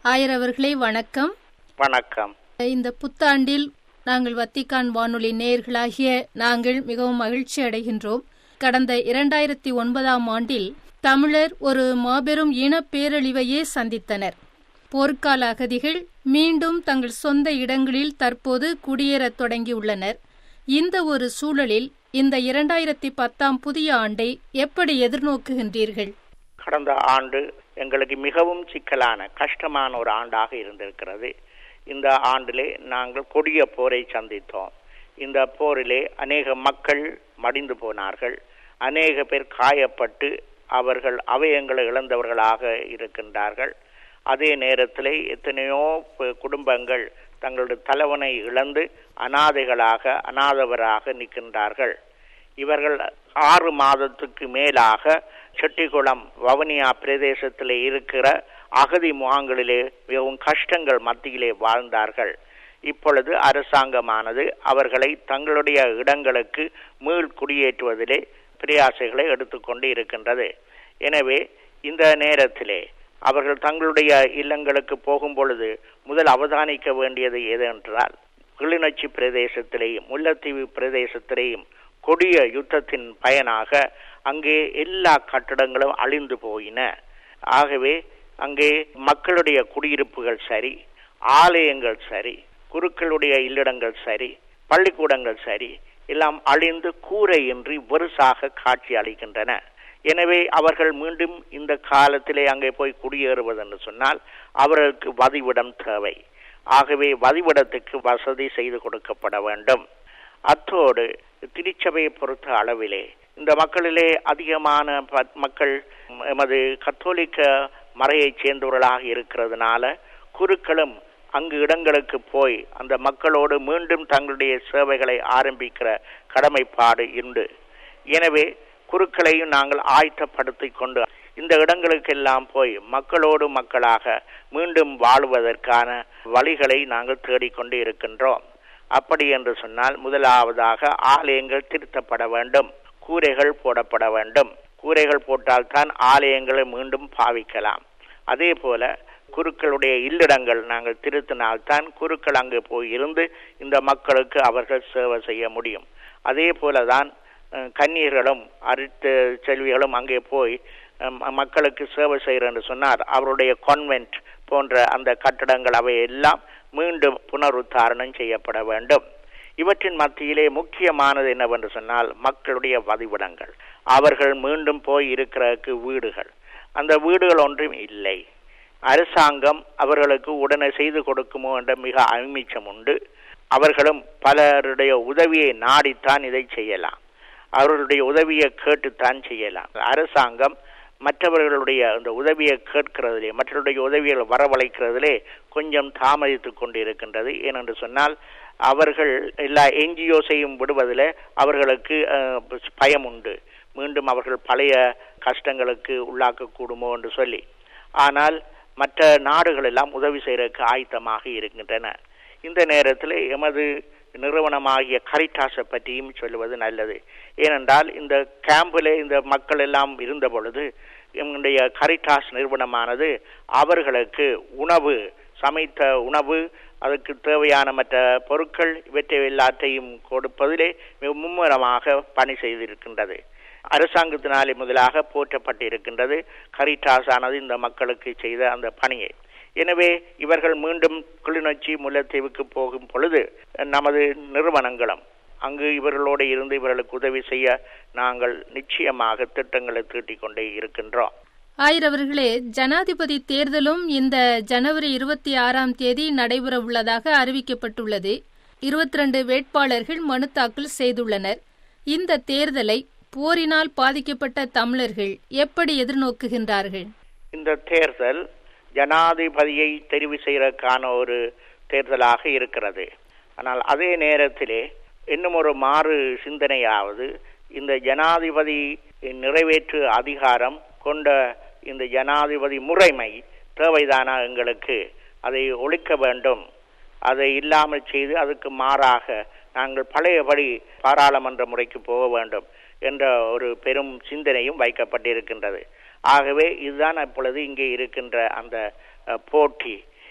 ஆயர் அவர்களே வணக்கம் வணக்கம் இந்த புத்தாண்டில் நாங்கள் வத்திக்கான் வானொலி நேயர்களாகிய நாங்கள் மிகவும் மகிழ்ச்சி அடைகின்றோம் கடந்த இரண்டாயிரத்தி ஒன்பதாம் ஆண்டில் தமிழர் ஒரு மாபெரும் இனப் பேரழிவையே சந்தித்தனர் போர்க்கால அகதிகள் மீண்டும் தங்கள் சொந்த இடங்களில் தற்போது குடியேறத் தொடங்கியுள்ளனர் இந்த ஒரு சூழலில் இந்த இரண்டாயிரத்தி பத்தாம் புதிய ஆண்டை எப்படி எதிர்நோக்குகின்றீர்கள் கடந்த ஆண்டு எங்களுக்கு மிகவும் சிக்கலான கஷ்டமான ஒரு ஆண்டாக இருந்திருக்கிறது இந்த ஆண்டிலே நாங்கள் கொடிய போரை சந்தித்தோம் இந்த போரிலே அநேக மக்கள் மடிந்து போனார்கள் அநேக பேர் காயப்பட்டு அவர்கள் அவயங்களை இழந்தவர்களாக இருக்கின்றார்கள் அதே நேரத்திலே எத்தனையோ ப- குடும்பங்கள் தங்களுடைய தலைவனை இழந்து அனாதைகளாக அனாதவராக நிற்கின்றார்கள் இவர்கள் ஆறு மாதத்துக்கு மேலாக செட்டிக்குளம் வவுனியா பிரதேசத்திலே இருக்கிற அகதி முகாம்களிலே மிகவும் கஷ்டங்கள் மத்தியிலே வாழ்ந்தார்கள் இப்பொழுது அரசாங்கமானது அவர்களை தங்களுடைய இடங்களுக்கு மீள் குடியேற்றுவதிலே பிரயாசைகளை எடுத்துக்கொண்டு இருக்கின்றது எனவே இந்த நேரத்திலே அவர்கள் தங்களுடைய இல்லங்களுக்கு போகும் பொழுது முதல் அவதானிக்க வேண்டியது எது என்றால் கிளிநொச்சி பிரதேசத்திலேயும் முல்லைத்தீவு பிரதேசத்திலேயும் கொடிய யுத்தத்தின் பயனாக அங்கே எல்லா கட்டடங்களும் அழிந்து போயின ஆகவே அங்கே மக்களுடைய குடியிருப்புகள் சரி ஆலயங்கள் சரி குருக்களுடைய இல்லிடங்கள் சரி பள்ளிக்கூடங்கள் சரி எல்லாம் அழிந்து கூரையின்றி வெறுசாக காட்சி அளிக்கின்றன எனவே அவர்கள் மீண்டும் இந்த காலத்திலே அங்கே போய் குடியேறுவது என்று சொன்னால் அவர்களுக்கு வதிவிடம் தேவை ஆகவே வதிவிடத்துக்கு வசதி செய்து கொடுக்கப்பட வேண்டும் அத்தோடு திருச்சபையை பொறுத்த அளவிலே இந்த மக்களிலே அதிகமான ப- மக்கள் எமது கத்தோலிக்க மறையைச் சேர்ந்தவர்களாக இருக்கிறதுனால குருக்களும் அங்கு இடங்களுக்கு போய் அந்த மக்களோடு மீண்டும் தங்களுடைய சேவைகளை ஆரம்பிக்கிற கடமைப்பாடு உண்டு எனவே குருக்களையும் நாங்கள் ஆயத்தப்படுத்திக் கொண்டு இந்த இடங்களுக்கெல்லாம் போய் மக்களோடு மக்களாக மீண்டும் வாழுவதற்கான வழிகளை நாங்கள் தேடிக்கொண்டு இருக்கின்றோம் அப்படி என்று சொன்னால் முதலாவதாக ஆலயங்கள் திருத்தப்பட வேண்டும் கூரைகள் போடப்பட வேண்டும் கூரைகள் போட்டால்தான் ஆலயங்களை மீண்டும் பாவிக்கலாம் அதே போல குருக்களுடைய இல்லிடங்கள் நாங்கள் திருத்தினால்தான் குருக்கள் அங்கு போய் இருந்து இந்த மக்களுக்கு அவர்கள் சேவை செய்ய முடியும் அதே போலதான் அஹ், கன்னியர்களும் அரித்த செல்விகளும் அங்கே போய் அஹ், ம- மக்களுக்கு சேவை செய்கிறேன் சொன்னார் அவருடைய கான்வென்ட் போன்ற அந்த கட்டடங்கள் அவை எல்லாம் மீண்டும் புனருத்தாரணம் செய்யப்பட வேண்டும் இவற்றின் மத்தியிலே முக்கியமானது என்னவென்று சொன்னால் மக்களுடைய வதிவிடங்கள் அவர்கள் மீண்டும் போய் இருக்கிறதுக்கு வீடுகள் அந்த வீடுகள் ஒன்றும் இல்லை அரசாங்கம் அவர்களுக்கு உடனே செய்து கொடுக்குமோ என்ற மிக அமிச்சம் உண்டு அவர்களும் பலருடைய உதவியை நாடித்தான் இதை செய்யலாம் அவர்களுடைய உதவியை கேட்டுத்தான் செய்யலாம் அரசாங்கம் மற்றவர்களுடைய அந்த உதவியை கேட்கிறதிலே மற்றவருடைய உதவிகளை வரவழைக்கிறதிலே கொஞ்சம் தாமதித்துக் கொண்டு இருக்கின்றது ஏனென்று சொன்னால் அவர்கள் எல்லா என்ஜிஓஸையும் விடுவதில் அவர்களுக்கு அஹ், பயம் உண்டு மீண்டும் அவர்கள் பழைய கஷ்டங்களுக்கு உள்ளாக்கக்கூடுமோ என்று சொல்லி ஆனால் மற்ற நாடுகள் எல்லாம் உதவி செய்யறதுக்கு ஆயத்தமாக இருக்கின்றன இந்த நேரத்தில் எமது நிறுவனமாகிய கரிட்டாஸை பற்றியும் சொல்லுவது நல்லது ஏனென்றால் இந்த கேம்பில் இந்த மக்கள் எல்லாம் இருந்த பொழுது எங்களுடைய கரிட்டாஸ் நிறுவனமானது அவர்களுக்கு உணவு சமைத்த உணவு அதுக்கு தேவையான மற்ற பொருட்கள் இவற்றை எல்லாத்தையும் கொடுப்பதிலே மிக மும்முரமாக பணி செய்திருக்கின்றது அரசாங்கத்தினாலே முதலாக போற்றப்பட்டிருக்கின்றது கரிட்டாஸ் ஆனது இந்த மக்களுக்கு செய்த அந்த பணியை எனவே இவர்கள் மீண்டும் கிளிநொச்சி முல்லைத்தீவுக்கு போகும் பொழுது நமது நிறுவனங்களும் அங்கு இவர்களோடு இருந்து இவர்களுக்கு உதவி செய்ய நாங்கள் நிச்சயமாக திட்டங்களை தீட்டிக் கொண்டே இருக்கின்றோம் ஆயர் அவர்களே ஜனாதிபதி தேர்தலும் இந்த ஜனவரி இருபத்தி ஆறாம் தேதி நடைபெற உள்ளதாக அறிவிக்கப்பட்டுள்ளது இருபத்தி ரெண்டு வேட்பாளர்கள் மனு தாக்கல் செய்துள்ளனர் இந்த தேர்தலை போரினால் பாதிக்கப்பட்ட தமிழர்கள் எப்படி எதிர்நோக்குகின்றார்கள் இந்த தேர்தல் ஜனாதிபதியை தெரிவு செய்வதற்கான ஒரு தேர்தலாக இருக்கிறது ஆனால் அதே நேரத்திலே இன்னும் ஒரு மாறு சிந்தனையாவது இந்த ஜனாதிபதி நிறைவேற்று அதிகாரம் கொண்ட இந்த ஜனாதிபதி முறைமை தேவைதானா எங்களுக்கு அதை ஒழிக்க வேண்டும் அதை இல்லாமல் செய்து அதுக்கு மாறாக நாங்கள் பழையபடி பாராளுமன்ற முறைக்கு போக வேண்டும் என்ற ஒரு பெரும் சிந்தனையும் வைக்கப்பட்டிருக்கின்றது ஆகவே இதுதான் அப்பொழுது இங்கே இருக்கின்ற அந்த அஹ், போட்டி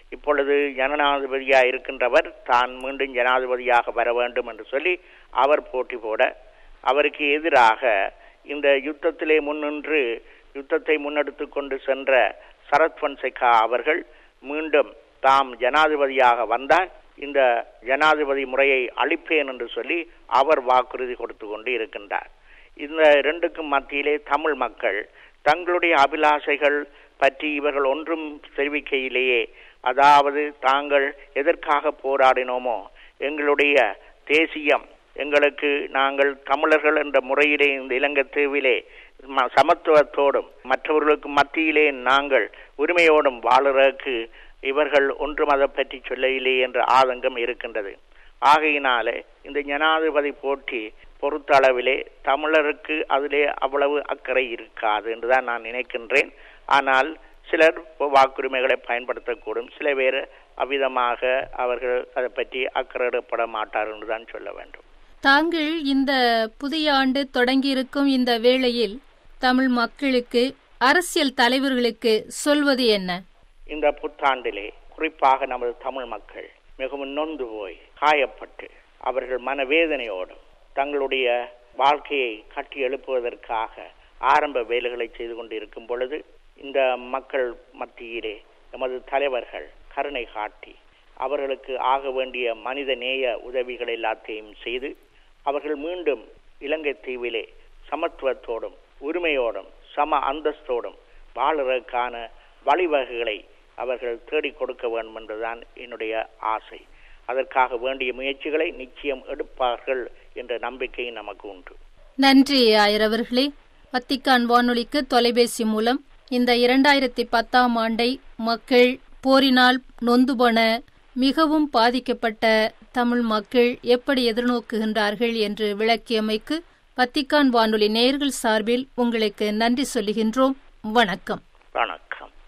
இப்பொழுது ஜனாதிபதியா இருக்கின்றவர் தான் மீண்டும் ஜனாதிபதியாக வர வேண்டும் என்று சொல்லி அவர் போட்டி போட அவருக்கு எதிராக இந்த யுத்தத்திலே முன்னின்று யுத்தத்தை முன்னெடுத்து கொண்டு சென்ற சரத் பொன்சேகா அவர்கள் மீண்டும் தாம் ஜனாதிபதியாக வந்தால் இந்த ஜனாதிபதி முறையை அளிப்பேன் என்று சொல்லி அவர் வாக்குறுதி கொடுத்து கொண்டு இருக்கின்றார் இந்த இரண்டுக்கும் மத்தியிலே தமிழ் மக்கள் தங்களுடைய அபிலாஷைகள் பற்றி இவர்கள் ஒன்றும் தெரிவிக்கையிலேயே அதாவது தாங்கள் எதற்காக போராடினோமோ எங்களுடைய தேசியம் எங்களுக்கு நாங்கள் தமிழர்கள் என்ற முறையிலே இந்த இலங்கை தீவிலே ம- சமத்துவத்தோடும் மற்றவர்களுக்கு மத்தியிலே நாங்கள் உரிமையோடும் வாழுறதுக்கு இவர்கள் ஒன்றும் அதை பற்றி சொல்லவில்லை என்ற ஆதங்கம் இருக்கின்றது ஆகையினாலே இந்த ஜனாதிபதி போட்டி பொறுத்த அளவிலே தமிழருக்கு அதிலே அவ்வளவு அக்கறை இருக்காது என்றுதான் நான் நினைக்கின்றேன் ஆனால் சிலர் வாக்குரிமைகளை பயன்படுத்தக்கூடும் சில பேர் அவ்விதமாக அவர்கள் அதை பற்றி அக்கறைப்பட மாட்டார் என்றுதான் சொல்ல வேண்டும் தாங்கள் இந்த புதிய ஆண்டு தொடங்கியிருக்கும் இந்த வேளையில் தமிழ் மக்களுக்கு அரசியல் தலைவர்களுக்கு சொல்வது என்ன இந்த புத்தாண்டிலே குறிப்பாக நமது தமிழ் மக்கள் மிகவும் நொந்து போய் காயப்பட்டு அவர்கள் மனவேதனையோடும் தங்களுடைய வாழ்க்கையை கட்டி எழுப்புவதற்காக ஆரம்ப வேலைகளை செய்து கொண்டு இருக்கும் பொழுது இந்த மக்கள் மத்தியிலே எமது தலைவர்கள் கருணை காட்டி அவர்களுக்கு ஆக வேண்டிய மனித நேய உதவிகள் எல்லாத்தையும் செய்து அவர்கள் மீண்டும் இலங்கை தீவிலே சமத்துவத்தோடும் உரிமையோடும் சம அந்தஸ்தோடும் வாழுறதுக்கான வழிவகைகளை அவர்கள் தேடிக் கொடுக்க வேண்டும் என்றுதான் என்னுடைய ஆசை அதற்காக வேண்டிய முயற்சிகளை நிச்சயம் எடுப்பார்கள் என்ற நம்பிக்கை நமக்கு உண்டு நன்றி ஆயரவர்களே வத்திக்கான் வானொலிக்கு தொலைபேசி மூலம் இந்த இரண்டாயிரத்தி பத்தாம் ஆண்டை மக்கள் போரினால் நொந்து போன மிகவும் பாதிக்கப்பட்ட தமிழ் மக்கள் எப்படி எதிர்நோக்குகின்றார்கள் என்று விளக்கியமைக்கு வத்திக்கான் வானொலி நேயர்கள் சார்பில் உங்களுக்கு நன்றி சொல்லுகின்றோம் வணக்கம் வணக்கம்